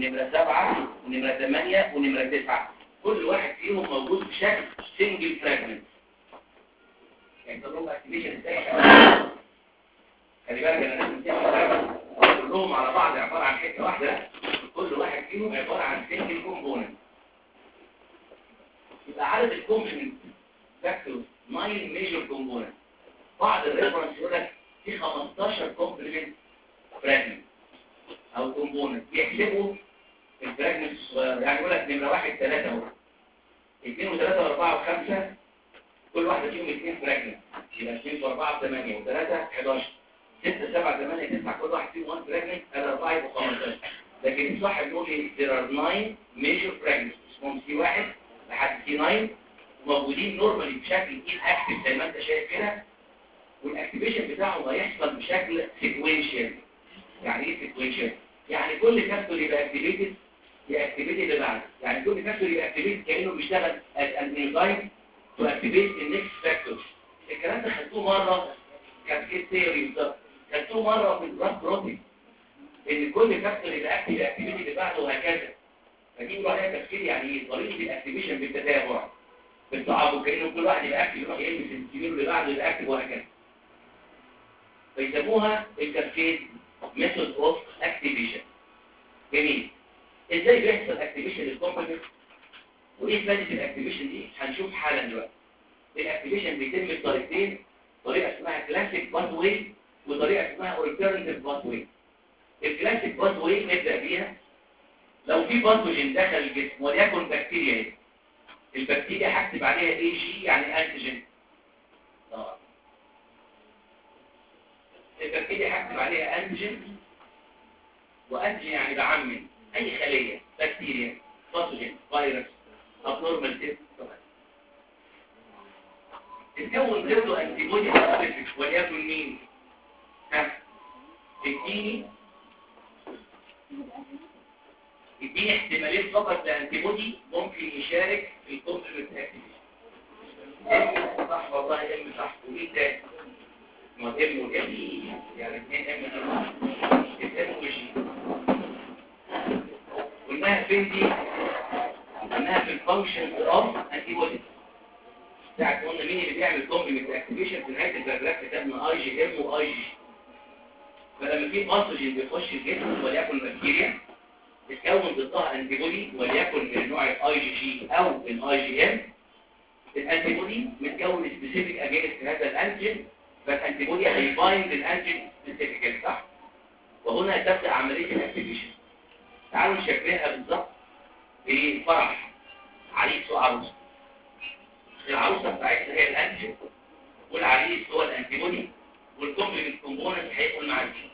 ونمرة سبعة ونمرة ثمانية ونمرة تسعة كل واحد فيهم موجود بشكل سنجل فراجمنت يعني كلهم اكتيفيشن ازاي خلي بالك انا لازم تعمل كلهم على بعض عباره عن حته واحده كل واحد فيهم عباره عن سنجل كومبوننت يبقى عدد الكومبوننت فاكتور 9 ميجر كومبوننت بعض الريفرنس يقول لك في 15 كومبلمنت فراجمنت او كومبوننت بيحسبوا الفراجمنت الصغيره يعني يقول لك نمره واحد ثلاثه اهو اثنين وثلاثه واربعه وخمسه كل واحده فيهم اثنين فراجمنت يبقى اثنين واربعه وثمانيه وثلاثه 11 6 7 8 9 كل واحد فيهم 1 فراجمنت ادي 4 يبقى 15 لكن الصح بيقول لي there are 9 major fragments اسمهم سي 1 لحد سي 9 موجودين نورمالي بشكل ان اكتف زي ما انت شايف كده والاكتيفيشن بتاعهم هيحصل بشكل سيكوينشال يعني ايه سيكوينشال يعني كل كابسول يبقى اكتيفيتد ياكتيفيت اللي بعده يعني كل كابسول يبقى اكتيفيت كانه بيشتغل الانزايم تو اكتيفيت النكست فاكتور الكلام ده خدتوه مره كابسيت ثيوري بالظبط خدتوه مره في البلاد بروتين ان كل كابسول يبقى اكتيف اكتيفيت اللي بعده وهكذا فدي بقى عليها تفكير يعني ايه طريقه الاكتيفيشن بالتتابع بالتعاقب كانه كل واحد يبقى اكتيف يروح يلبس السيمير اللي بعده يبقى اكتيف وهكذا فيسموها الكاسكيد ميثود اوف اكتيفيشن جميل ازاي بيحصل اكتيفيشن للكومبوننت وايه فائده الاكتيفيشن دي هنشوف حالا دلوقتي الاكتيفيشن بيتم بطريقتين طريقه اسمها كلاسيك باث واي وطريقه اسمها اولترناتيف باث واي الكلاسيك باث واي نبدا بيها لو في باثوجين دخل الجسم وليكن بكتيريا هنا البكتيريا هكتب عليها اي جي يعني انتيجين طبعا البكتيريا هكتب عليها انتيجين وانتيجين يعني بعمم اي خليه بكتيريا باثوجين فيروس ابنورمال تيست طبعا تتكون ضده انتي بودي سبيسيفيك وليكن مين ها اديني اديني احتمالين فقط لانتي بودي ممكن يشارك في الكومبلمنت اكتيفيشن صح والله ام صح ومين تاني ما ام والام يعني اثنين ام الام والجي قلناها فين دي قلناها في الفانكشنز اوف انتي بودي ساعة قلنا مين اللي بيعمل كومبلمنت اكتيفيشن في نهايه الباراجراف كتبنا اي جي ام واي جي فلما في باثوجين بيخش الجسم وليكن بكتيريا تتكون ضدها انتي بودي وليكن من نوع الاي جي جي او الاي جي ام الانتي بودي متكون سبيسيفيك اجينست هذا الانتيجين فالانتي بودي هيبايند الانتيجين سبيسيفيكالي صح وهنا تبدا عمليه الاكتيفيشن تعالوا نشبهها بالظبط بفرح عريس وعروسه العروسه بتاعتنا هي الانتيجين والعريس هو الانتي بودي والكومبلمنت كومبوننت هيدخل مع الجين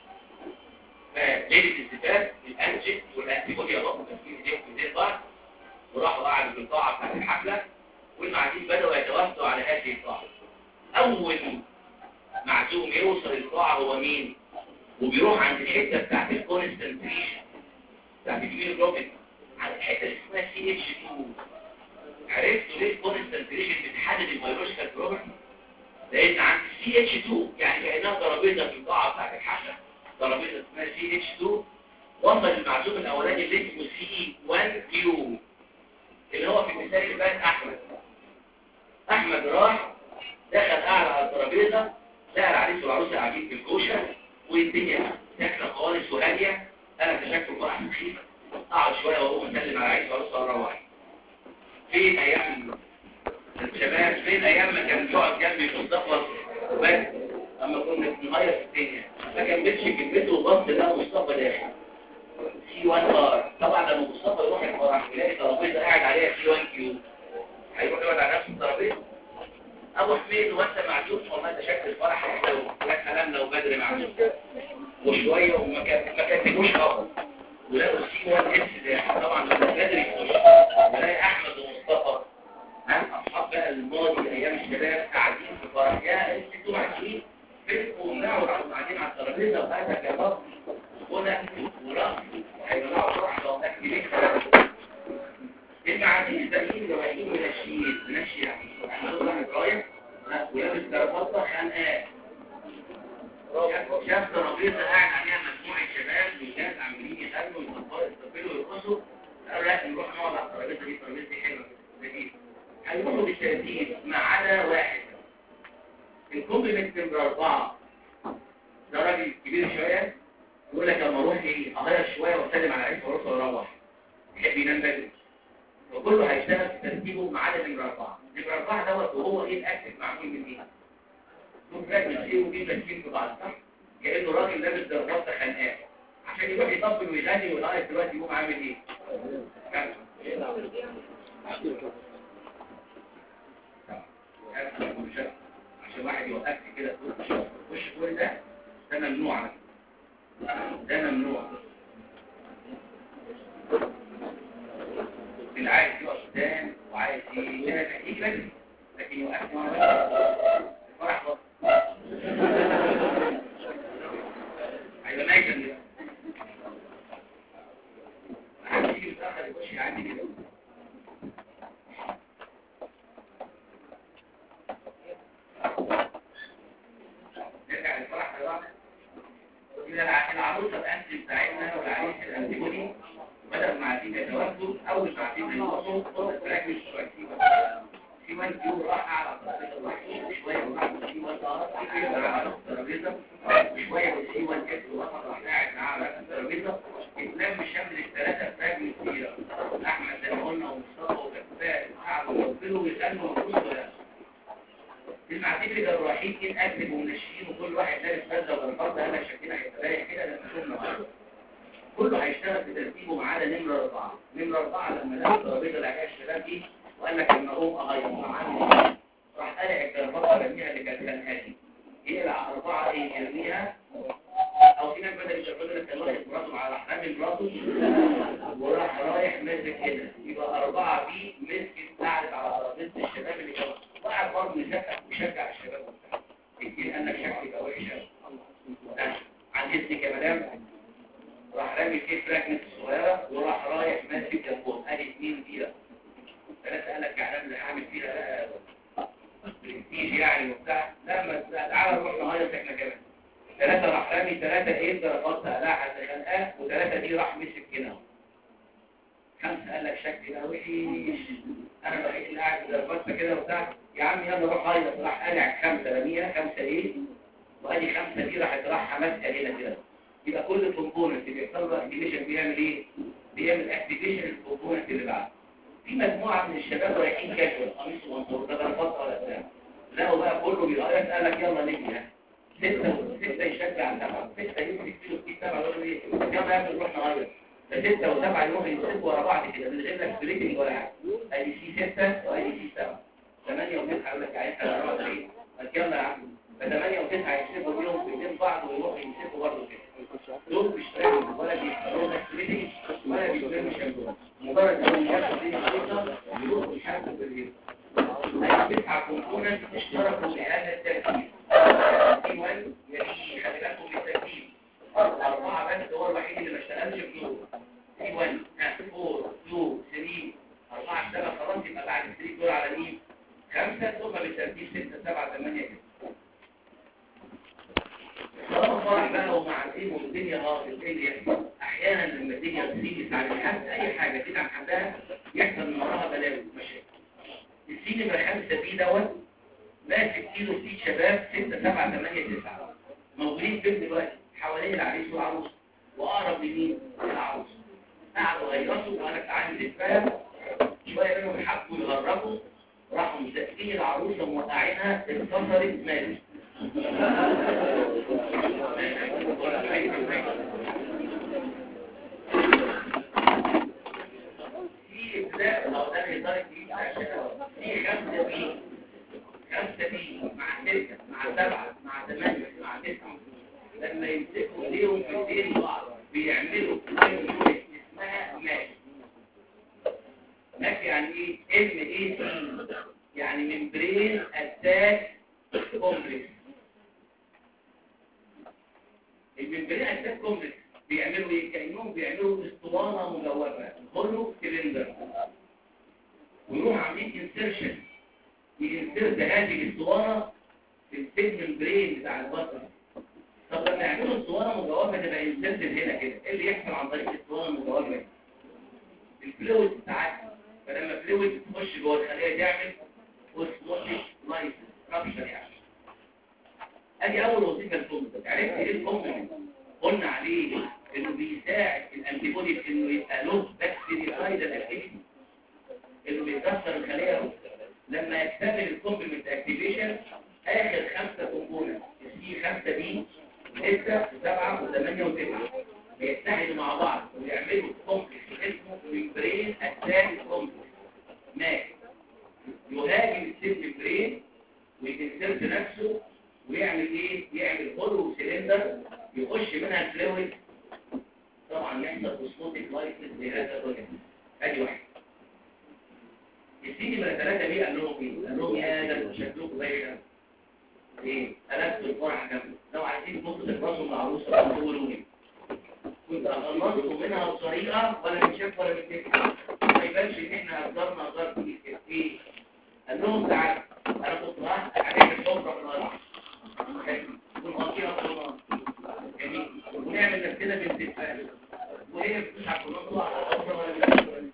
فليله الزفاف الانتيجين والانتي بودي يضموا تفكير ايديهم في ايدين بعض وراحوا قعدوا في القاعه بتاعت الحفله والمعازيم بداوا يتوافدوا على هذه القاعه اول معزوم يوصل القاعه هو مين وبيروح عند الحته بتاعت الكونستنتريشن بتاعت الهيموجلوبين عند الحته اللي اسمها سي اتش 2 عرفتوا ليه الكونستنتريشن بتحدد البيولوجيكال بروبرتي لان عند السي اتش 2 يعني كانها ترابيزه في القاعه بتاعت الحفله ترابيزه اسمها سي اتش 2 وصل المعزوم الاولاني اللي اسمه سي 1 كيو اللي هو في المثال اللي فات احمد احمد راح دخل قاعد على الترابيزه لقى العريس والعروسه قاعدين في الكوشه والدنيا ساكنه خالص وهاديه انا اكتشفت الفرح مخيف اقعد شويه واقوم اسلم على العريس والعروسه واروح فين ايام الشباب فين ايام ما كان بيقعد جنبي في الصفر بس اما كنا بنغير في الدنيا ما كملش كلمته وبص لقى مصطفى داخل سي 1 ار طبعا لما مصطفى يروح الفرح يلاقي ترابيزه قاعد عليها سي 1 كيو هيروح يقعد على نفس الترابيزه ابو حميد وانت معزوم والله انت شكل الفرح حلو يا سلام لو بدري معزوم وشويه وما كان ما كتبوش خالص ولقوا سي 1 اس ده طبعا لما بدري يخش يلاقي احمد ومصطفى ها اصحاب بقى الماضي ايام الشباب قاعدين في فرح يا انتوا معزومين فيكم ومنعوا قاعدين على الترابيزه وهذا كباب هنا ورقص هيبقى فرح لو اكتبين المعازيم الباقيين لو هيجوا من الشيء منشي يعني احمد واحد رايح ولابس كرافطه خانقات شاف ترابيزه قاعد عليها مجموعه شباب وناس عاملين يغنوا ويصفروا يستقبلوا ويرقصوا بصوا قالوا لا نروح نقعد على الترابيزه دي الترابيزه دي حلوه لذيذه هيروحوا بالترتيب ما عدا واحد الكومبلمنت نمرة أربعة ده راجل كبير شوية يقول لك لما أروح إيه أغير شوية وأسلم على عيش وأروح وأروح يحب ينام بدري وكله هيشتغل في ترتيبه ما عدا نمرة أربعة نمرة أربعة دوت وهو إيه الأكتف معمول من إيه؟ دول راجل إيه ودي ماشيين في بعض صح؟ كأنه راجل لابس درجات خنقات عشان يروح يطبل ويغني ولغاية دلوقتي يقوم عامل إيه؟ عشان واحد يوقفني كده وش كل ده ده ممنوع ده ممنوع اللي عايز يقف قدام وعايز يدافع يجي بدري لكن يوقفني وانا فرح بطل هيبقى مايكل ده محدش يجي متأخر يخش يعدي كده نرجع للفرح دلوقتي إذا العروسة الأنتي بتاعتنا والعريس الأنتيبودي بدل ما عايزين يتواجدوا أول ما عايزين يوصلوا تركز كويسين في وان كيو راح على الترابيزة شوية وراح في وان ار على الترابيزة شوية وسي وان اس وسط راح قاعد معاه على الترابيزة اتلم شمل الثلاثة فراجل كتيرة أحمد زي ما قلنا ومصطفى وكفاء وقعدوا يوصلوا ويسألوا ويقولوا المعتبر كانوا رايحين ايه اكتب ومنشيين وكل واحد لابس بدله ولا فرده انا شكلنا هيتبايع كده لما شفنا بعض كله هيشتغل في ترتيبه ما عدا نمره اربعه نمره اربعه لما لقى الترابيزه اللي عليها الشباب دي وقال لك ان اقوم اغير عامل راح قلع الكرافات رميها اللي كانت خانقاني يقلع اربعه ايه يرميها او في ناس بدل الشباب اللي كان واخد مراته على رامي مراته وراح رايح ماسك كده يبقى اربعه بي مسكت قعدت على ترابيزه الشباب اللي كانوا واحد برضه يشجع ويشجع الشباب وبتاع يمكن انك شكلك وحش عن اذنك يا مدام راح رامي كيف راكنه الصغيره وراح رايح ماسك جنبهم ادي اثنين فيها ثلاثه قال لك يعني اللي هعمل فيها بقى برستيج يعني وبتاع لا ما تعالى نروح نهيص احنا كمان ثلاثه راح رامي ثلاثه ايه ضربات قلعها خنقاه وثلاثه دي راح مسك هنا خمسه قال لك شكلي ده وحش انا الوحيد اللي قاعد ضربات كده وبتاع يا عم يلا روح هيص راح قلع خمسه رميها خمسه ايه وادي خمسه دي راحت راح ماسكه هنا كده يبقى كل كومبوننت بيحصل له اكتيفيشن بيعمل ايه بيعمل اكتيفيشن الكومبوننت اللي بعده في مجموعه من الشباب رايحين كاجوال قميص ومنطور ده ضربات ولا بتاع لقوا بقى كله بيغير قال لك يلا نجي ها ستة ستة يشجع سبعة ستة يمسك كيلو في سبعة يقول ايه يلا يا ابني نروح نغير ده ستة وسبعة يروحوا يمسكوا ورا بعض كده من غير لك بريكنج ولا حاجة ادي سي ستة وادي سي سبعة ثمانية وتسعة يقول لك عايز حاجة أربعة وتسعين قال يلا يا عم فثمانية وتسعة يمسكوا بيهم في ايدين بعض ويروحوا يمسكوا برضه كده دول مش فاهم ولا بيشتغلوا اكتيفيتي ولا بيشتغلوا شغل مجرد ان ياخدوا دي الخطه يروحوا يشاركوا في الهيئه اي تسعه كومبوننت اشتركوا في هذا الترتيب في 1 يلي خلي بالكم من الترتيب اربعه بس هو الوحيد اللي ما اشتغلش في دول في 1 4 2 3 اربعه اشتغل خلاص يبقى بعد 3 دول على مين؟ خمسه ثم بالترتيب 6 7 8 كده طالما فرح بقى ومعازيم والدنيا غاصب ايه اللي يحصل احيانا لما الدنيا تسيب على حد اي حاجه تدعم حدها يحصل من وراها بلاوي مشاكل السين يبقى خمسه بيه دوت ماسك كيلو سيد شباب 6 7 8 9 موجودين فين دلوقتي حوالين العريس والعروس واقرب لمين للعروس قعدوا غيروا وقال لك تعالى نتفاهم شويه منهم حبوا يغربوا راحوا مسكين العروسه وموقعينها انتصرت مالك في ابتداء او ده الهزار الجديد في خمسه بي خمسه بي مع سته مع سبعه مع ثمانيه مع تسعه لما يمسكوا ايديهم في ايدين بعض بيعملوا يونت اسمها ماك ماك يعني ايه ام اي سي يعني ممبرين اتاك كومبلكس الممبرين اتاك كومبلكس بيعملوا ايه كانهم بيعملوا اسطوانه مجوفه هولو سلندر ويروحوا عاملين انسرشن ينسرت هذه الاسطوانه في السيج ممبرين بتاع البطن طب لما يعملوا اسطوانه مجوفه تبقى انسرت هنا كده ايه اللي يحصل عن طريق الاسطوانه المجوفه الفلويد تعدي فلما الفلويد تخش جوه الخليه تعمل اوسموتيك لايسيس رابشر يعني ادي اول وظيفه للكومبلمنت عرفت ايه الكومبلمنت قلنا عليه انه بيساعد الانتي بودي في انه يبقى له بكتيريايدال اكتيفيتي انه بيكسر الخليه لما يكتمل الكومبلمنت اكتيفيشن اخر خمسه كومبوننت السي 5 دي 6 و7 و8 و9 بيتحدوا مع بعض ويعملوا كومبلكس اسمه ميمبرين اتاك كومبلكس ماك يهاجم السيل ميمبرين ويكسرت نفسه ويعمل ايه يعمل هولو سيلندر يخش منها الفلويد طبعا يحصل اوسموتيك لايسيس لهذا الاورجانيزم ادي واحد السيدي من ثلاثة دي قال لهم ايه قال لهم يا ده شكلكم زي ده ايه قلبت الفرح جنبي لو عايزين تبصوا تخلصوا من العروسه تقولوا لي كنت اخلصوا منها بطريقه ولا بنشاف ولا بنتكلم ما يبانش ان احنا هزرنا هزار كتير ايه قال لهم تعالى انا كنت رايح عليك الحفره في الارض ونقضيها قرآن جميل ونعمل نفسنا بنتفاعل وهي بتسعى كلها تطلع على الحفره ولا بنتفاعل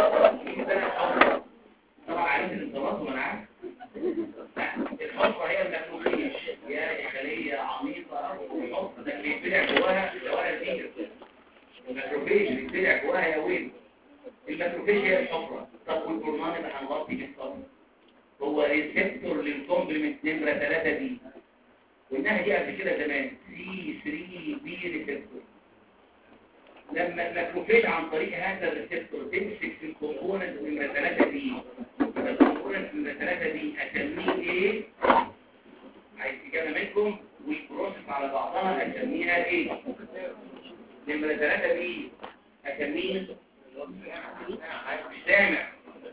طبعا عارف الانضباط وانا عارف الحفره هي المخلوقيه يا خليه عميقه الحفره ده اللي بيتبلع جواها جواها الزير الماكروفيج اللي بيتبلع جواها يا وين الماكروفيج هي الحفره طب والبرمان اللي هنغطي بالصبر هو ريسبتور للكومبلمنت نمره 3 دي قلناها دي قبل كده زمان سي 3 بي ريسبتور لما الماكروفيج عن طريق هذا الريسبتور تمسك في الكومبوننت نمره 3 دي الكومبوننت نمره 3 دي اسميه ايه عايز اجابه منكم والبروسيس على بعضها اسميها ايه نمره 3 دي اسميه مش سامع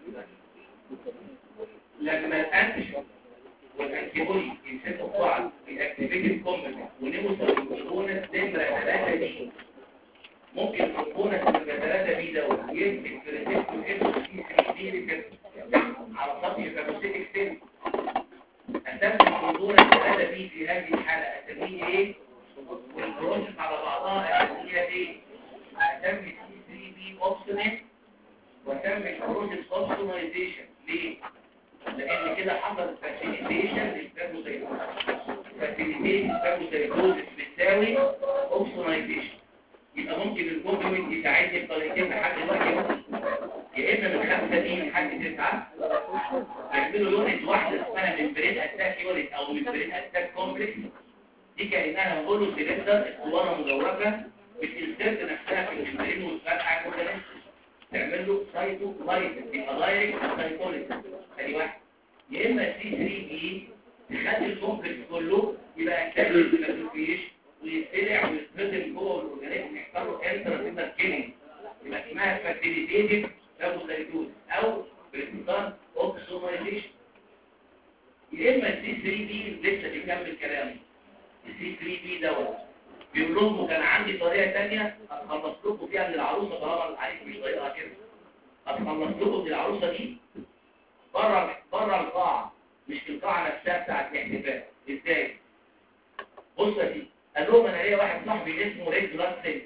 لما الانتيجين والانتيبودي يمسكوا في بعض بيأكتيفيت الكومبوننت ونوصل للكومبوننت نمره 3 دي ممكن الكومبوننت نمره 3 دي دوت يمسك في ريسبتور اسمه سي 3 دي ريسبتور على سطح الفاجوسيتك سيل استخدم الكومبوننت 3 دي في هذه الحاله اسميه ايه والبروسيس على بعضها اسميها ايه اسمي سي 3 بي اوبسونيت واسمي البروسيس اوبسونايزيشن ليه لان كده حصل فاسيليتيشن للفاجوسيتوز فاسيليتيشن الفاجوسيتوز بتساوي اوبسونايزيشن يبقى ممكن الكومبلمنت يساعدني بطريقتين لحد دلوقتي يا اما من خمسه دي لحد تسعه يعملوا يونت واحده اسمها ممبرين اتاك يونت او ممبرين اتاك كومبلكس دي كانها هولو سيلندر اسطوانه مجوفه بتنسرت نفسها في الممبرين والفتحه كده تعمل له سايتو لايتس يبقى دايركت سايتوليسيس ادي واحد يا اما سي 3 بي تخلي الكومبلكس كله يبقى اكتيف الماكروفيج ويتبلع ويتردم جوه الاورجانيزم يحصل له انترا كيلينج يبقى اسمها فاسيليتيتد فاجوسايتوز او باختصار اوكسومايزيشن يا اما السي 3 بي لسه بيكمل كلامه السي 3 بي دوت بيقول لهم كان عندي طريقه ثانيه اتخلص لكم فيها من العروسه طالما العريس مش طايقها كده اتخلص لكم من العروسه دي بره بره القاعه مش في القاعه نفسها بتاعت الاحتفال ازاي بص يا سيدي قال لهم انا ليا واحد صاحبي اسمه ريد بلاد سيل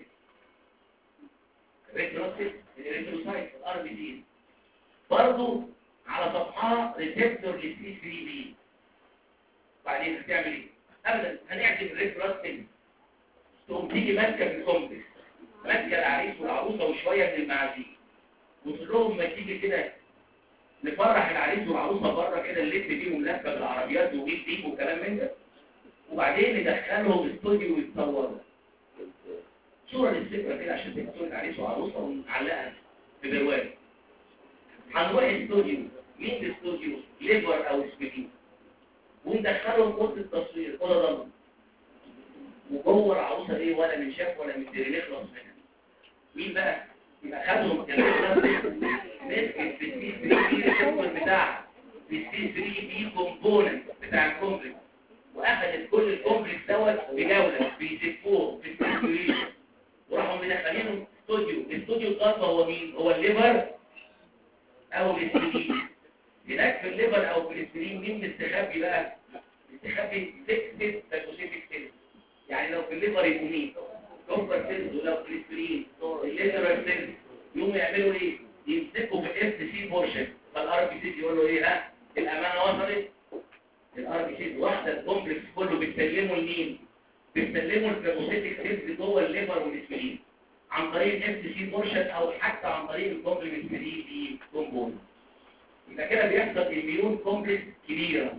ريد بلاد سيل الريتروسايت الار بي دي برضه على سطحها ريسبتور للسي 3 بي بعدين هتعمل ايه ابدا هنعكس الريد بلاد سيل تقوم تيجي ماسكه في الكومبلكس ماسكه العريس والعروسه وشويه من المعازيم وتقول لهم ما تيجي كده نفرح العريس والعروسه بره كده نلف بيهم لفه بالعربيات ونجيب ديب وكلام من ده وبعدين ندخلهم استوديو ويتصوروا صوره للذكرى كده عشان تبقى صوره عريس وعروسه ونعلقها في برواز هنروح استوديو مين الاستوديو ليبر او سبيكين وندخلهم اوضه التصوير اوضه ضلمه وجوه العروسه ايه ولا من شاف ولا من دري نخلص منها مين بقى يبقى خدهم مسكت في السي 3 بي ريسبتور بتاعها في السي 3 بي كومبوننت بتاع الكومبلكس واخدت كل الكومبلكس دوت بجوله بيسفوه في السيركيوليشن وراحوا مدخلينهم استوديو الاستوديو الخاص هو مين هو الليفر او الاسترين هناك في الليفر او في الاسترين مين مستخبي بقى مستخبي فيكسد فاجوسيتك سيلز يعني لو في الليفر يكون مين كومبر سيلز ولو في الاسترين الليفر سيلز يقوموا يعملوا ايه يمسكوا في الاف سي بورشن فالار بي سي يقول له ايه ها الامانه وصلت الار بي سي واخده الكومبلكس كله بتسلمه لمين بتسلمه الفيروسيتك سيلز جوه الليفر والاسبرين عن طريق الاف سي بورشن او حتى عن طريق الكومبلمنت دي كومبون يبقى كده بيحصل اميون كومبلكس كبيره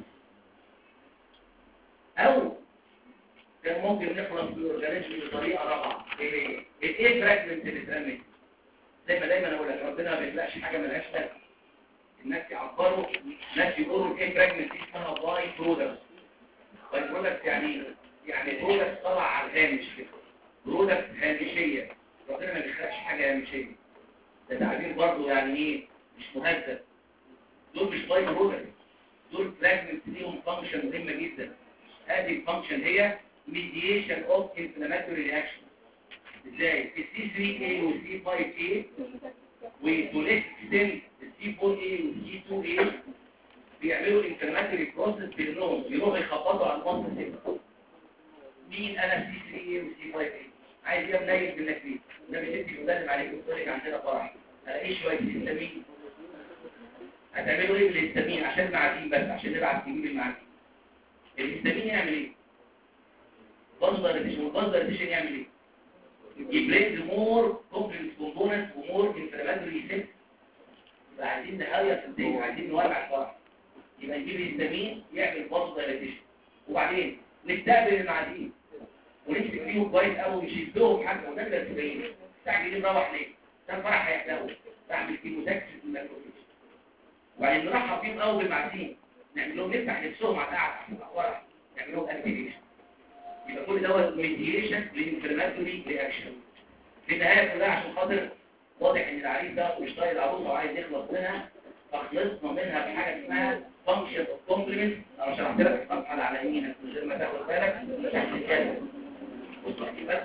او كان ممكن نخلص من الاورجانيزم بطريقه رابعه ايه ايه فراجمنت اللي اترمت زي ما دايما اقول لك ربنا ما بيخلقش حاجه ملهاش لازمه الناس يعبروا الناس يقولوا ايه فراجمنت دي اسمها باي برودكت باي برودكت يعني يعني برودكت طلع على الهامش كده برودكت هامشيه ربنا ما بيخلقش حاجه هامشيه ده تعبير برضه يعني ايه مش مهذب دول مش باي برودكت دول فراجمنت ليهم فانكشن مهمه جدا هذه الفانكشن هي mediation of inflammatory reaction ازاي السي 3A والسي 5A وتوليك ستيل السي 4A والسي 2A بيعملوا inflammatory process بينهم يروحوا يخبطوا على المنطقه دي مين انا سي 3A والسي 5A عايز ايه منيل بالنكليف ده مش انت مدرب عليك قلت لك عندنا فرح الاقي شويه هيستامين هتعملوا ايه بالهيستامين عشان المعازيم بس عشان نبعت نجيب المعازيم الهيستامين يعمل ايه بازل ريديشن والبازل ريديشن يعمل ايه يبريد مور كومبلكس كومبوننت ومور انفلاماتوري سيلز يبقى عايزين نحير في الدنيا عايزين نولع الفرح يبقى نجيب الهيستامين يعمل بازل ريديشن وبعدين نستقبل المعازيم ونمسك فيهم كويس قوي ونشدهم حاجه وده اللي تبين مستعجلين نروح ليه ده الفرح هيحلو تعمل كيموتاكس في الماكروفيج وبعدين نرحب بيهم قوي بالمعازيم نعمل لهم نفتح نفسهم على القعده عشان الفرح نعمل لهم اكتيفيشن يبقى كل دوت ميديشن للانفلاماتوري رياكشن في النهايه كلها عشان خاطر واضح ان العريس ده مش طايق العروسه وعايز يخلص منها فخلصنا منها بحاجه اسمها فانكشن اوف كومبلمنت انا شرحت لك الصفحه اللي على يمينك من غير ما تاخد بالك تحت الجدول بص احكي بس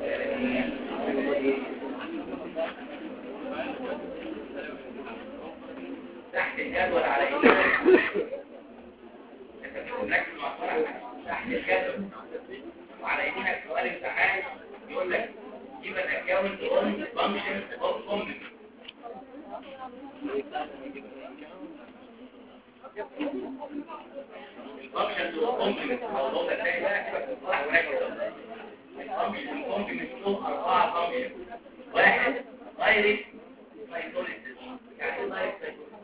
تحت الجدول على يمينك انت بتكون مركز مع الفرح تحت الجدول وعلى يمينك سؤال امتحان يقول لك give an account on function of complement الفانكشن of complement او لو ده تاني بقى كده بتصلح وركز الفانكشن of complement له اربعه فانكشن واحد دايركت سايتوليسيس يعني دايركت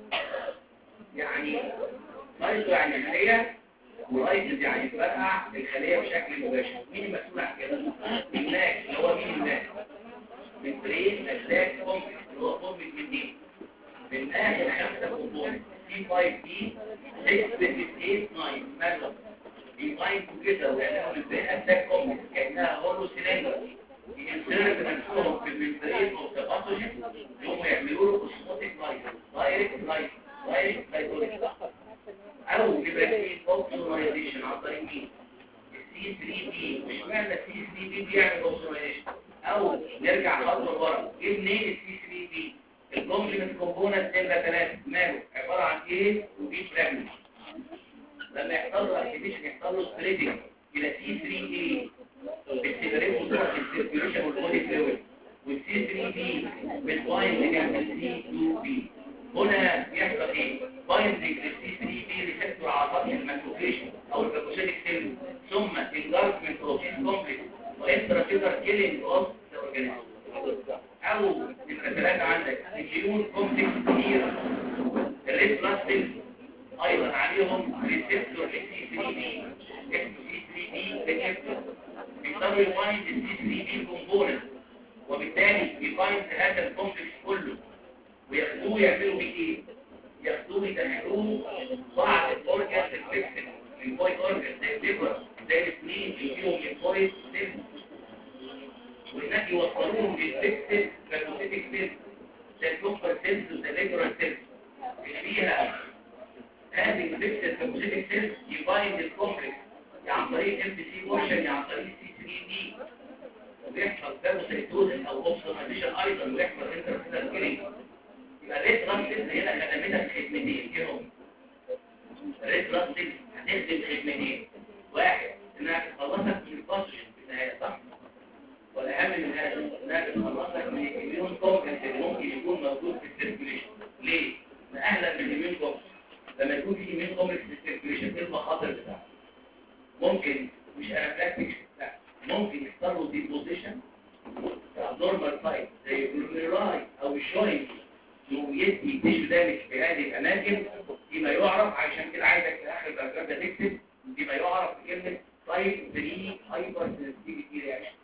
يعني دايركت يعني خليه ورايزز يعني تفرقع الخلية بشكل مباشر مين المسؤول عن كده؟ الناس اللي هو مين الناس؟ من برين أجزاء كومبلكس اللي هو كومبلكس من دي من آخر خمسة كومبوننت سي 5 دي 6 8 9 مالهم بيباين توجيتر ويعملوا من برين أجزاء كومبلكس كأنها هولو سيلندر ينسرق نفسهم في الممبرين أو تباثوجين يقوموا يعملوا له اوسموتيك لايت دايركت لايت دايركت لايتوليس او لبريد اوبسونايزيشن عن طريق مين السي 3 بي مش معنى السي 3 بي بيعمل اوبسونايزيشن او نرجع خطوه ورا ايه منين السي 3 بي الكومبلمنت كومبوننت نمره 3 ماله عباره عن ايه وبي فراجمنت لما يحصل له اكتيفيشن يحصل له سبليتنج الى سي 3 اي بالسيبريت وتروح السيركيوليشن والبودي فلويد والسي 3 بي بالبايند جنب السي 2 بي هنا يحصل ايه بايندنج للسي 3 بي ريسبتور على سطح الماكروفيج او الفاجوسيتك سيل ثم انجارجمنت بروتين كومبلكس واكسترا سيلر كيلينج اوف ذا اورجانيزم او نمره ثلاثه عندك مليون كومبلكس كتير الريد بلاد سيلز ايضا عليهم ريسبتور للسي 3 بي اسمه سي 3 بي ريسبتور بيقدروا يبايند السي 3 بي كومبوننت وبالتالي يبايند هذا الكومبلكس كله وياخدوه يعملوا بيه ايه ياخدوه يدخلوه بعض الاورجانز الفيكسد البويت اورجانز زي الليبر زي الاثنين اللي فيهم البويت سيلز وهناك يوصلوهم للفيكسد فاجوسيتك سيلز زي اللوكر سيلز وزي الليبرال سيلز اللي فيها هذه الفيكسد فاجوسيتك سيلز يبايند الكومبلكس عن طريق ام بي سي بورشن عن طريق سي 3 دي ويحصل فاجوسيتوزن او اوبسونايزيشن ايضا ويحصل انترسيلر كيلينج يبقى الريد بلاد سيلز هنا خدمتها خدمتين ايه هم الريد بلاد سيلز هتخدم خدمتين واحد انها تخلصك من الباسوجين في النهايه صح والاهم من هذا انها تخلصك من الاميون كومبلكس اللي ممكن يكون موجود في السيركيوليشن الشوينج يدي تيشو دامج في هذه الاماكن فيما يعرف عشان كده عايزك في اخر الباراجراف ده تكتب فيما يعرف بكلمه تايب 3 هايبر سنسيتيفيتي رياكشن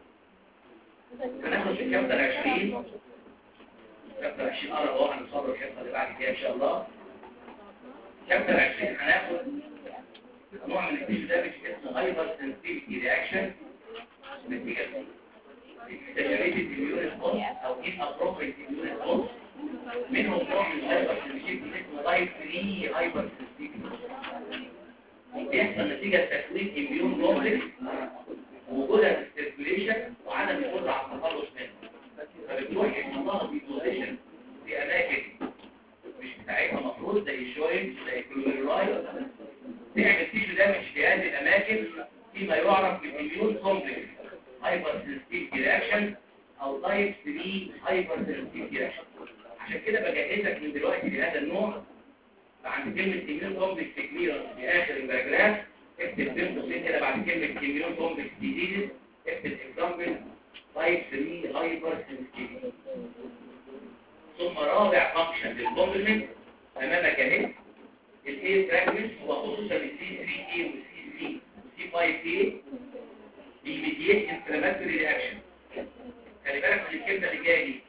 هناخد في الشابتر 20 شابتر 20 قرب اهو هنصور الحصه اللي بعد كده ان شاء الله شابتر 20 هناخد نوع من التيشو دامج اسمه هايبر سنسيتيفيتي رياكشن نتيجه exaggerated immune response او inappropriate immune response منهم نوع من الهايبر سنسيتيفيتي اسمه تايب 3 هايبر سنسيتيفيتي بيحصل نتيجه تكوين اميون كومبلكس وجودها في السيركيوليشن وعدم القدره على التخلص منه فبتروح يحصلها في بوزيشن في اماكن مش بتاعتها المفروض زي الشوينت زي الكلوراي تعمل تيشو دامج في هذه الاماكن فيما يعرف بالاميون كومبلكس هايبر سنسيتيف رياكشن او تايب 3 هايبر سنسيتيف رياكشن عشان كده بجهزك من دلوقتي لهذا النوع عند كلمة اميون كومبلكس كليرنس في اخر الباراجراف اكتب بين قوسين كده بعد كلمة اميون كومبلكس ديزيز اكتب اكزامبل تايب 3 هايبر سنسيتيف ثم رابع فانكشن للكومبلمنت امامك اهي الاي فراجمنت وخصوصا السي 3 اي والسي 3 والسي 5 اي بيميديت انفلاماتوري رياكشن خلي بالك من الكلمه اللي جايه دي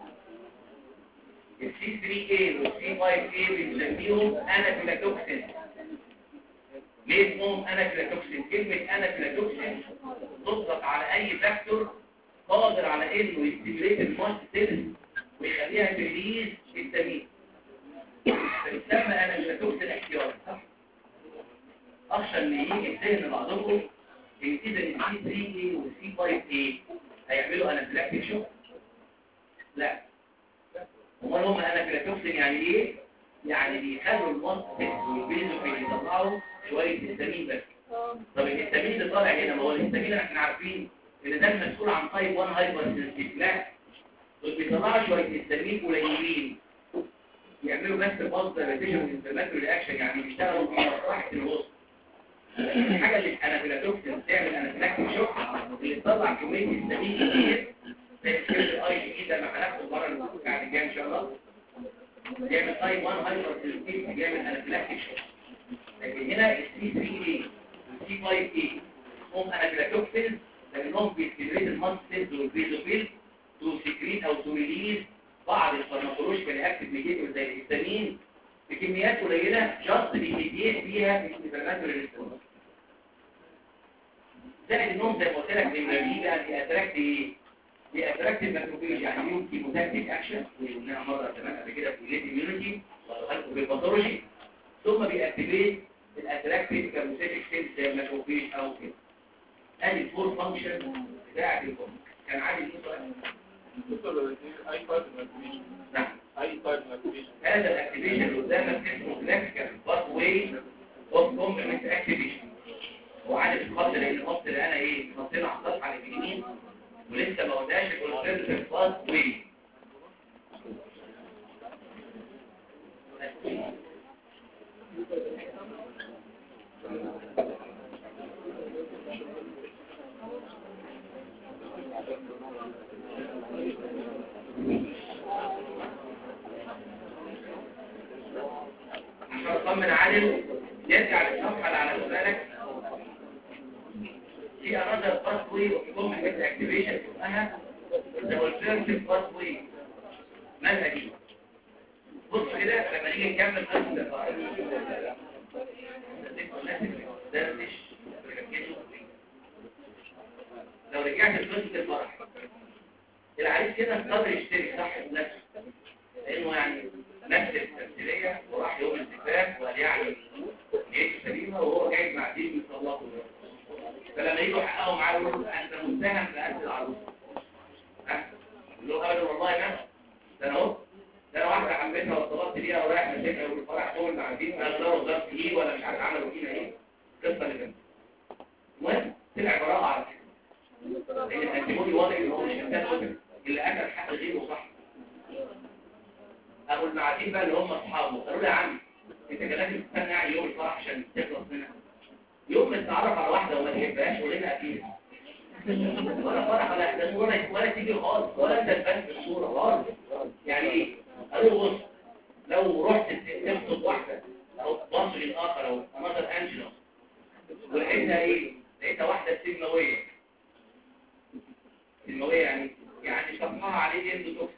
السي 3 اي والسي 5 اي بنسميهم انافيلاكوكسين ليه اسمهم انافيلاكوكسين كلمه انافيلاكوكسين تطلق على اي فاكتور قادر على انه يستيميليت الماست سيلز ويخليها تريليز التمييز فيسمى انافيلاكوكسين احتياطي صح اخشى ان يجي في ذهن بعضكم ان اذا السي 3 اي والسي 5 اي هيعملوا انافيلاكتيك شوك لا امال هم انافيلاكتوكسين يعني ايه يعني بيخلوا المنطق والبيزوفيل يطلعوا شويه هستامين بس طب الهستامين اللي طالع هنا ما هو الهستامين احنا عارفين ان ده المسؤول عن تايب 1 هايبر سنسيتيف لا دول بيطلعوا شويه هستامين قليلين يعملوا بس باز ريتيشن انفلاماتوري رياكشن يعني بيشتغلوا في مصلحه الوسط الحاجه اللي الانافيلاكتوكسين تعمل انافيلاكتيك شوك اللي تطلع كميه هستامين كتير زي الكلمه الاي جي ده ما هناخده المره اللي بعد الجايه ان شاء الله يعمل تايب 1 هايبر سنسيتيف يعمل انافيلاكتيك شوك لكن هنا السي 3 اي والسي 5 اي هم انافيلاكتوكسين لانهم بيستمريت الماست سيلز والبيزوفيل تو سكريت او تو ريليز بعض الفارماكولوجيكال اكتيف ميديتور زي الهستامين بكميات قليله جاست بيميديت بيها الانفلاماتوري ريسبونس زائد انهم زي ما قلت لك نمره بقى بيأتراكت ايه؟ بيأتراكت الماكروفيج يعني ليهم كيموتاكتيك اكشن وقلناها مره كمان قبل كده في الليد اميونيتي وقالكم في الباثولوجي ثم بيأكتيفيت الاتراكتيف كابوسيتيك سيلز زي الماكروفيج او كده ادي الفور فانكشن بتاعت الكم كان عادي في سؤال اي تايب من نعم اي تايب من هذا الاكتيفيشن اللي قدامك اسمه كلاسيكال باث واي اوف كومبلمنت اكتيفيشن وعارف الخط لان الخط اللي انا ايه خطينا على الصفحه اللي في اليمين ولسه ما قلناش الكونسيرت باث واي عشان اطمن عادل يرجع للصفحه اللي على سؤالك في another pathway of complement activation اسمها the alternative pathway مالها دي بص كده لما نيجي نكمل قصه الفرق دردش ركزوا لو رجعت لقصه الفرح العريس كده قدر يشتري صح بنفسه لانه يعني نفس التمثيليه وراح يوم الزفاف وقال يعني نيته سليمه وهو جاي مع دين يصلحوا فلما يجوا يحققوا معاه يقولوا انت متهم بقتل العروس ها يقول له ابدا والله ما ده انا اهو ده انا واحده حبيتها وارتبطت بيها ورايح مشاكل والفرح شغل مع الدين اغدروا ظرف ايه ولا مش عارف عملوا فينا ايه القصه اللي كانت المهم طلع براءه على فكره لان الانتيبودي واضح ان هو مش هيتاكل اللي اكل حق غيره صح ابو المعادين بقى اللي هم اصحابه قالوا له يا عم انت كان لازم تستنى يعني يوم الفرح عشان تخلص منها يوم ما تتعرف على واحده وما تحبهاش ولنا اكيد ولا فرح ولا احزان ولا ولا تيجي خالص ولا انت تبان في الصوره خالص يعني ايه قالوا بص لو رحت تخطب واحده او مصري الاخر او مصر انجلو ولقيتها ايه لقيتها واحده سينمويه سينمويه يعني يعني صفحها عليه يد تكفر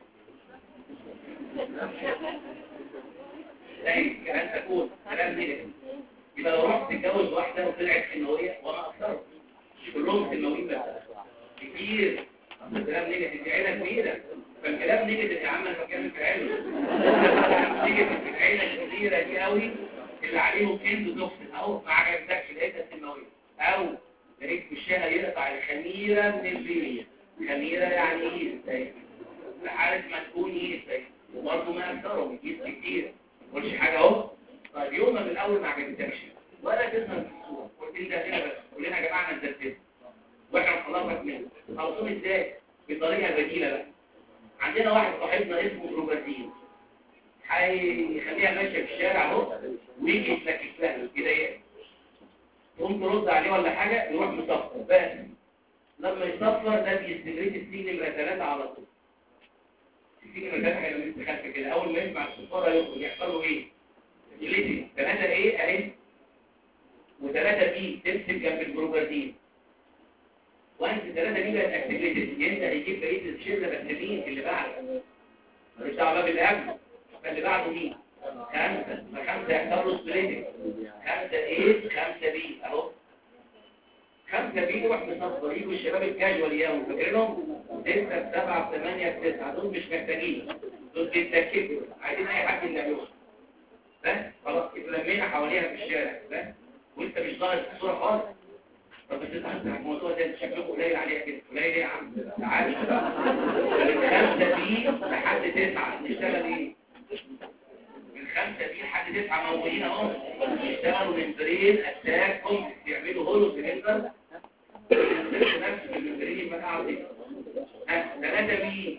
لا كمان تكون كلام نيجاتيف يبقى لو رحت تتجوز واحده وطلعت سينمويه وما اكثرهم كلهم سينمويين بس كتير أصل الكلام نيجاتيف دي عيله كبيره فالكلام نيجاتيف يا عم انا بتكلم في علم نيجاتيف في العيله الكبيره دي قوي اللي عليهم اندوتوكسين اهو ما عجبتكش لقيتها سينمويه او لقيت وشها يقطع الخميره من البيبي خميره يعني ايه عارف ما تكون ايه وبرضه ما اكثرهم يجيب كتير قولش حاجه اهو طيب يوم من الاول ما عجبتكش ولا تظهر في الصوره قلت انت هنا بس كلنا يا جماعه نزلت واحنا خلصت منه خلصوه ازاي بطريقه بديله بقى عندنا واحد صاحبنا اسمه بروباتين هيخليها ماشيه في الشارع اهو ويجي يتلكك لها كده تقوم ترد عليه ولا حاجه يروح مصفر بس لما يصفر ده بيستمريت السين نمره ثلاثه على طول السين نمره ثلاثه هيبقى مستخف كده اول ما يسمع الصفاره يخرج يحصل له ايه؟ جليتي ثلاثه ايه اهي وثلاثه بي تمسك جنب البروباتين وانت ثلاثة دي بقت اكتيفيتد يبدا هيجيب بقيه الشله بس مين اللي بعده ماليش دعوه بقى باللي قبله اللي بعده مين خمسه ما خمسه يحصل له سبليتنج خمسه ايه خمسه بي اهو خمسه بي يروح مصفر يجوا الشباب الكاجوال ياهم فاكرينهم ستة سبعة ثمانية تسعة دول مش محتاجين دول بيتكتوا عايزين اي حد ينبههم بس خلاص اتلمينا حواليها في الشارع بس وانت مش ظاهر في الصوره خالص طب بس انت عندك الموضوع ده شكله قليل عليها كده قليل ايه يا عم تعال من خمسة دي لحد تسعة نشتغل ايه من خمسة دي لحد تسعة موجودين اهو يشتغلوا من برين اتاك كومبلكس يعملوا هولو سيلندر نفس الممبرين المناعة دي ثلاثة بي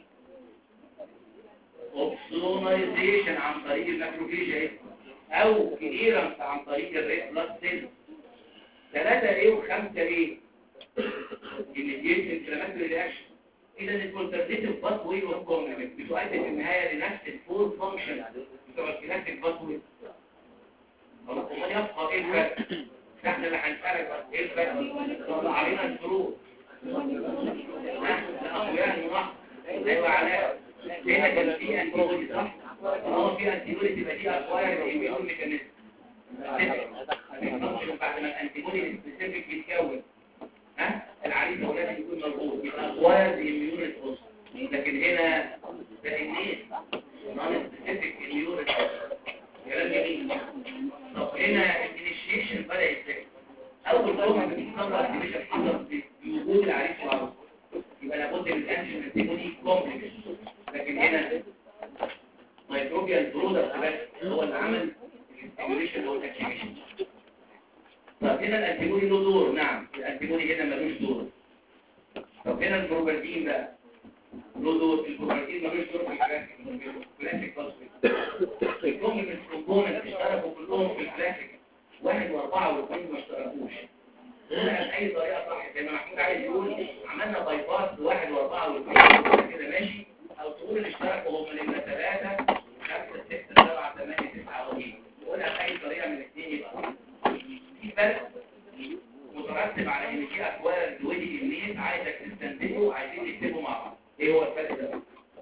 اوبسونايزيشن عن طريق الماكروفيج اهي او كليرنس عن طريق الريد بلاد سيل ثلاثة ايه وخمسة ايه immediate inflammatory reaction اذا الكونترديتيف باث واي اوف كومبلمنت بتؤدي في النهايه لنفس الفور فانكشن بتوع الكلاسيك باث واي خلاص امال يبقى ايه الفرق احنا اللي هنسالك بقى ايه الفرق طلع علينا الفروق الاقوياء الملاحظه ايوه علاء هنا كان في انتي بودي صح اه في انتي بودي تبقى دي اكواير ايميون ميكانيزم بعد ما الانتيبودي سبيسيفيك يتكون ها العريض هو لازم يكون موجود يبقى اكوايرد اميون ريسبونس لكن هنا ده النيس نون سبيسيفيك اميون ريسبونس كلام جميل طب هنا الانيشيشن بدا ازاي اول ما بتحصل اكتيفيشن حصل بوجود العريض والعروس يبقى لابد من الانتيجين انتيبودي كومبلكس لكن هنا مايكروبيال برودكت بس هو اللي عمل الاستيميوليشن او الاكتيفيشن طب هنا الانتيبودي له دور نعم الانتيبودي هنا ملوش دور طب هنا البروبرتين بقى له دور البروبرتين ملوش دور في الكلاسيك الكلاسيك فاسفيت الكومبلمنت كومبوننت اشتركوا كلهم في الكلاسيك واحد واربعة واثنين ما اشتركوش هنا بأي طريقة صح زي ما محمود عايز يقول عملنا باي باس واحد واربعة واثنين كده ماشي او تقول اللي اشتركوا هم لنا ثلاثة خمسة ستة سبعة ثمانية تسعة وهي تقولها بأي طريقة من الاثنين يبقى في فرق مترتب على ان في اكوار دويدي النيت عايزك تستنتجه وعايزين نكتبه مع بعض ايه هو الفرق ده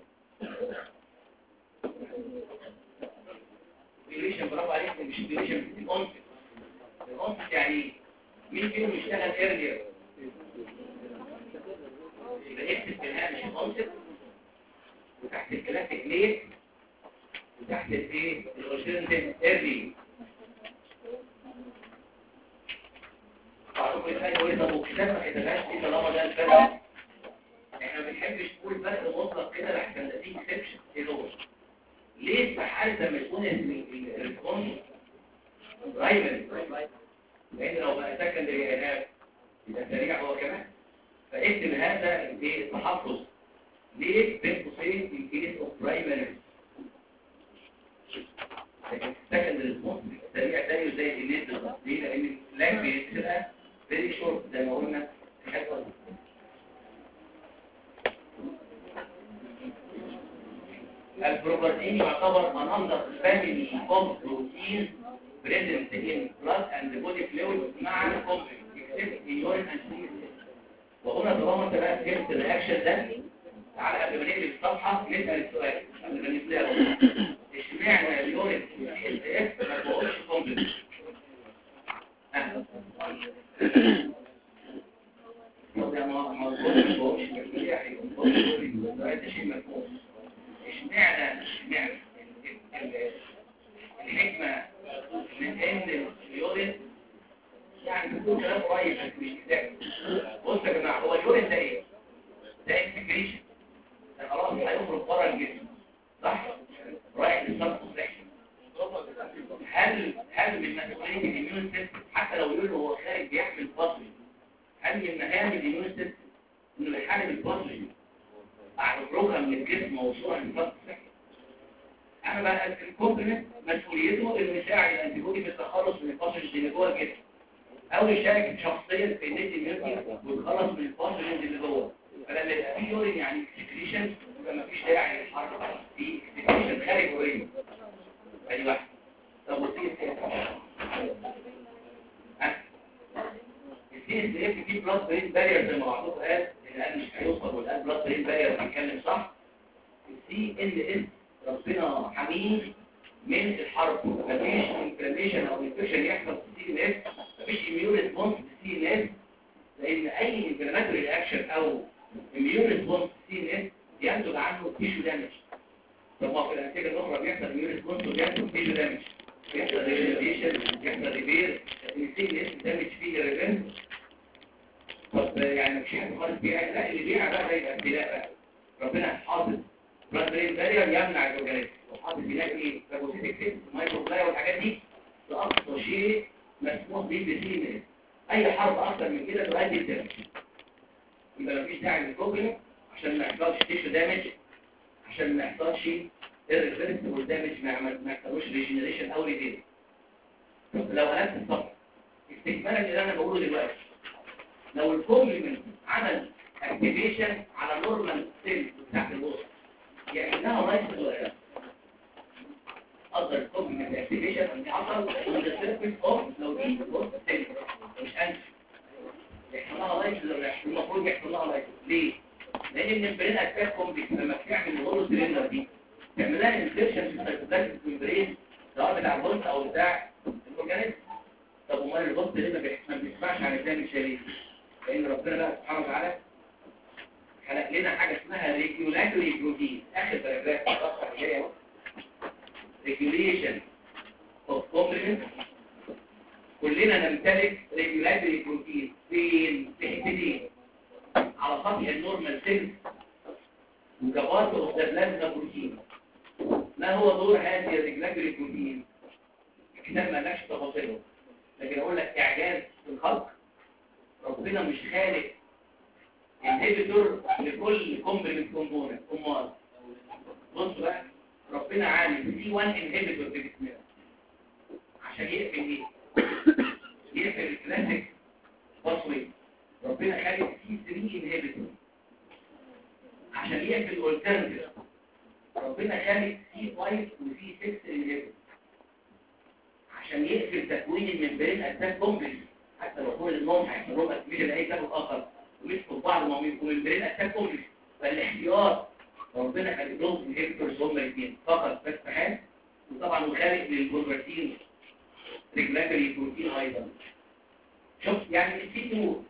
ديوريشن برافو عليك مش ديوريشن الانفت الانفت يعني مين فيهم يشتغل ايرلير يبقى اكتب في الهامش الانفت وتحت الكلاسيك ليت وتحت الايه الاورجينال ايرلي معروف ازاي هو يبقى مكتسب ما كتبهاش دي طالما ده الفرق احنا ما بنحبش نقول فرق مطلق كده لحسن ده فيه اكسبشن ايه هو ليه في حاله لما يكون الريسبونس برايمري لان لو بقى سكندري اناب يبقى سريع هو كمان فاكتب هذا التحفظ ليه بين قوسين في كيس اوف برايمري لكن السكندري ريسبونس سريع زيه زي النيت بالظبط ليه لان اللانجوج بتبقى فيري شورت زي ما قلنا في الحته البروبرتين يعتبر another family of proteins present in blood and body fluids مع complement except in urine and urine وهنا طالما انت بقى فهمت الرياكشن ده تعالى قبل ما نقلب الصفحه نسال السؤال قبل ما نبدا اشمعنى اليورين والسي اس اف ما بقولش كومبلكس طب يا ما ما بقولش بقولش يعني بقولش ده شيء مفهوم اشمعنى اشمعنى الحكمه من ان اليورين يعني بتكون كلام قريب بس مش كتاب بص يا جماعه هو اليورين ده ايه؟ ده انتجريشن ده خلاص هيخرج بره الجسم صح؟ رايح للصرف الصحي هل هل من مسؤوليه الاميون سيستم حتى لو يقول هو خارج بيحمل فصل هل من مهام الاميون سيستم انه يحارب الفصل بعد خروجها من الجسم ووصولها للصرف الصحي انا بقى الكومبلمنت مسؤوليته انه يساعد الانتيبودي في التخلص من الفصل اللي جوه الجسم او يشارك شخصيا في النادي الميوتي ويتخلص من الفصل اللي جوه فلما يبقى في يورين يعني اكسكريشن يبقى مفيش داعي للحرب في اكسكريشن خارج اوريدي ادي واحده طب والسي اس اف السي اس اف في بلاد برين بارير زي ما بعضكم قال ان قال مش هيوصل والقال بلاد برين بارير بيتكلم صح السي ان اس ربنا حميد من الحرب مفيش انفلاميشن او انفكشن يحصل في السي ان اس مفيش اميون ريسبونس في السي ان اس لان اي انفلاماتوري رياكشن او اميون ريسبونس في السي ان اس ينتج عنه تيشو دامج طب ما في الانتاج الاخرى بيحصل اميون ريسبونس وبيحصل تيشو دامج بيحصل ريجنريشن بيحصل ريبير السي ان اس دامج فيه ريفنس طب يعني مش حاجه خالص بيع لا اللي بيع بقى ده يبقى ابتلاء بقى ربنا حاطط بلاد برين بارير يمنع الاورجانيزم وحاطط بناء ايه فاجوسيتك سيل مايكروبلايا والحاجات دي ده اقصى شيء مسموح به بالسي ان اس اي حرب اكتر من كده تؤدي لدمج يبقى مفيش داعي للكوبل عشان ما يحصلش تيشو دامج عشان ما يحصلش irreversible دامج ما ما يحصلوش ريجنريشن او ريبير لو قلبت الصفحه استكمالا اللي انا بقوله دلوقتي لو الكومبلمنت عمل اكتيفيشن على نورمال سيل بتاعت الوسط يعني انها رايس ولا لا اقدر الكومبلمنت اكتيفيشن اللي حصل من السيرفيس اوف لو دي وسط سيل مش انت يحصل لها رايس ولا المفروض يحصل لها رايس ليه لان الممبرين اتاك كومبلكس لما بتعمل الهولو سيلندر دي تعمل لها انفكشن في السيتوبلازم ممبرين سواء بتاع البولت او بتاع الاورجانيزم طب امال البولت ليه ما بيح- ما بيسمعش عن الدم الشريف لان ربنا بقى سبحانه وتعالى خلق لنا حاجه اسمها ريجولاتوري بروتين اخر باراجراف في الصفحه اللي جايه اهو ريجوليشن اوف كومبلمنت كلنا نمتلك ريجولاتوري بروتين فين في حتتين على سطح النورمال سيلز وكبارت اوف ذا بلازما بروتين ما هو دور هذه الريجولاتوري بروتين الكتاب ما قالكش تفاصيله لكن اقول لك اعجاز في الخلق ربنا مش خالق انهبيتور لكل كومبلمنت كومبوننت امال بص بقى ربنا عامل سي 1 انهبيتور في جسمنا عشان يقفل ايه يقفل الكلاسيك باسوي ربنا خالق سي 3 انهبيتور عشان يقفل الاولترنتيف ربنا خالق سي 5 وسي 6 انهبيتور عشان يقفل تكوين الممبرين اتاك كومبلكس حتى لو طول النوم هيحصل لهم اكتيفيشن لاي سبب اخر ويدخل بعض ما يكون ممبرين اتاك كومبلكس فالاحتياط ربنا خالق لهم انهبيتورز هم الاثنين فقط بس حال وطبعا وخالق للبروتين ريجلاتوري بروتين ايضا شوف يعني السي 2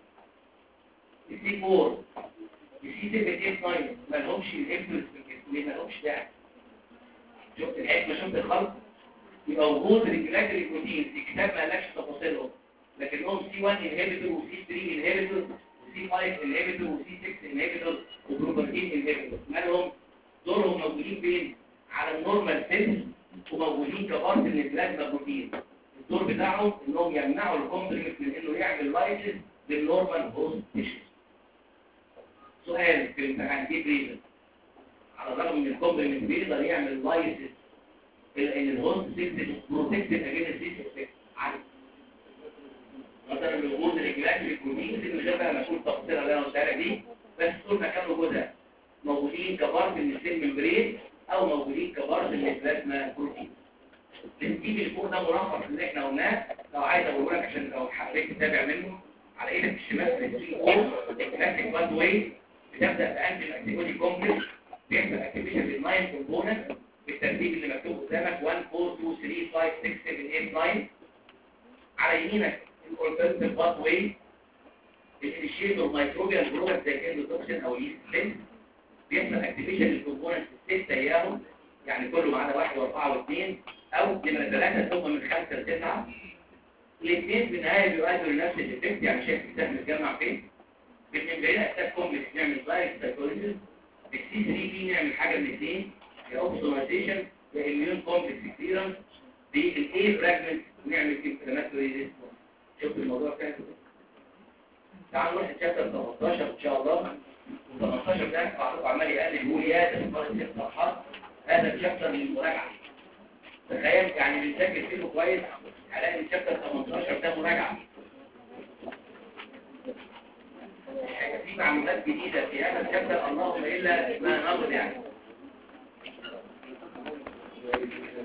السي 4 السي 7 8 9 ما لهمش الانفلونس في الجسم ليه ما لهمش داعي شفت الحكمه شفت الخلق يبقى وجود ريجلاتوري بروتين الكتاب ما قالكش تفاصيلهم لكنهم سي 1 انهبيتور وسي 3 انهبيتور وسي 5 انهبيتور وسي 6 انهبيتور وبروبرتين انهبيتور مالهم دورهم موجودين فين على النورمال سيلز وموجودين كبارت من البلازما بروتين الدور بتاعهم انهم يمنعوا الكومبلمنت من انه يعمل لايسيس للنورمال هوست تيشوز سؤال في الامتحان جيب ريزن على الرغم من الكومبلمنت بيقدر يعمل لايسيس الا ان الهوست سيستم بروتكتد اجينست ذيس افكت عارف مثلا وجود الريجولاتوري بروتينز اللي غير بقى مسؤول تفصيلها اللي انا قلتها لك دي بس طول ما كان وجودها موجودين كبارت من السيل ممبرين او موجودين كبارز من البلازما بروتين الترتيب اللي فوق ده ملخص اللي احنا قلناه لو عايز اقوله لك عشان لو حبيت تتابع منه على ايدك الشمال في السي او الكلاسيك وان واي بتبدا بانتي اكتيفيتي كومبلكس بيحصل اكتيفيشن للناين كومبوننت بالترتيب اللي مكتوب قدامك 1 4 2 3 5 6 7 8 9 على يمينك الاورتنتيف باث واي الانيشيتور مايكروبيال بروجكت زي الاندوتوكسين او اليست سيل بيحصل اكتيفيشن للكومبوننت السته اياهم يعني كله ما عدا واحد واربعه واثنين او نمره ثلاثه ثم من خمسه لتسعه الاثنين في النهايه بيؤدوا لنفس الايفكت يعني شايف السهم متجمع فين؟ بالممبرين اتاك كومبلكس نعمل دايركت سايكولوجيز بالسي 3 بي نعمل حاجه من الاثنين يا اوبسومايزيشن يا اميون كومبلكس كليرنس بالاي فراجمنت نعمل انفلاماتوري ريسبونس شوف الموضوع كده تعالوا نروح الشابتر 18 ان شاء الله و18 ده بعضكم عمال يقلب يقول يا ده صفار ست صفحات هذا الشابتر للمراجعه تخيل يعني بنسجل فيه كويس هلاقي الشابتر 18 ده مراجعه في معلومات جديده في هذا الشابتر اللهم الا ما نظر يعني